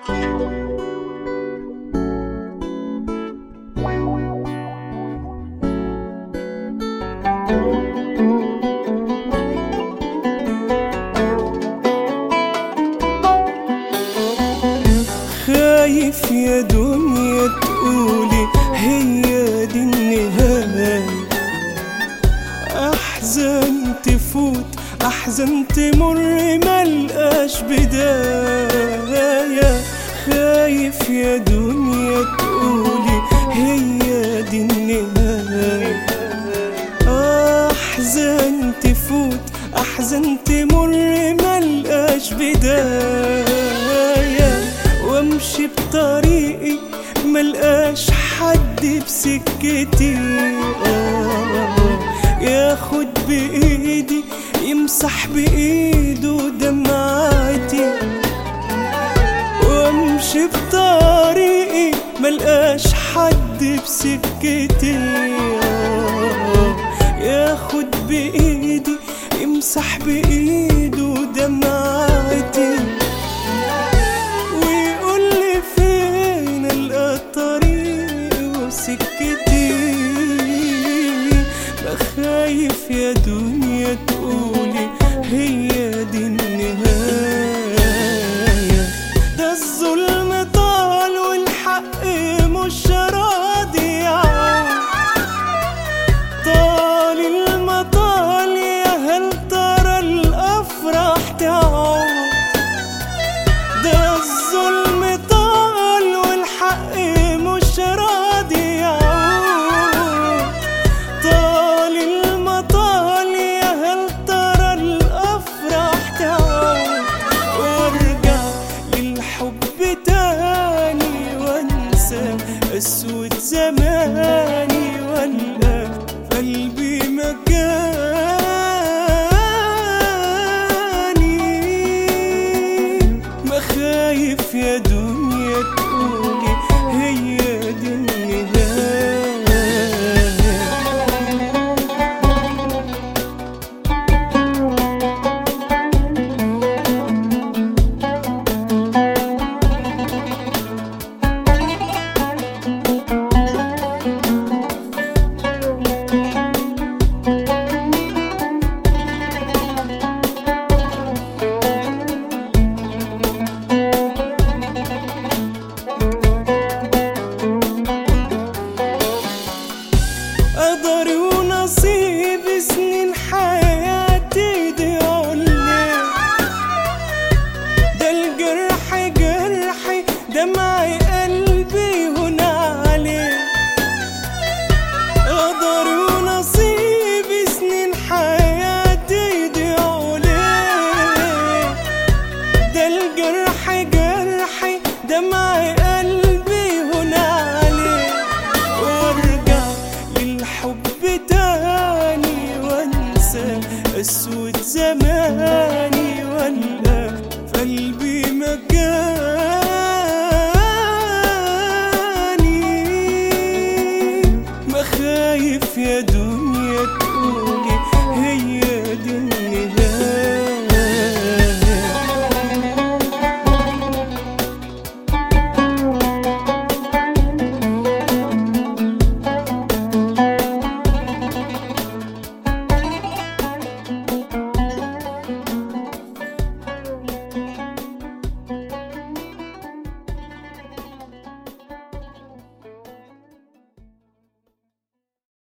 خايف يا دنيا تقولي هي دي النهاية أحزان تفوت أحزان تمر ملقاش بداية خايف يا دنيا تقولي هي دي النهاية أحزان تفوت أحزان تمر ملقاش بداية وامشي بطريقي ملقاش حد بسكتي آه، ياخد بإيدي يمسح بإيده دمعتي وامشي بطريقي ملقاش حد بسكتي آه، ياخد بإيدي يمسح بإيده دمعتي ويقول لي فين القى الطريق وسكتي بخايف يا دنيا تقولي هي دي النهاية ده الظلم طال والحق مش راضي يعود طال المطال يا هل ترى الأفراح تعود ده الظلم طال والحق مش راضي يعود طال المطال يا هل ترى الأفراح تعود وارجع للحب تاني وانسى اسود زماني والقى في قلبي مكاني ما خايف يا دنيا تقولي هي دي النهاية قدري ونصيب سنين حياتي دي علي ده الجرح جرحي دمعي قلبي هنا عليه قدري ونصيب سنين حياتي دي علي ده الجرح جرحي دمعي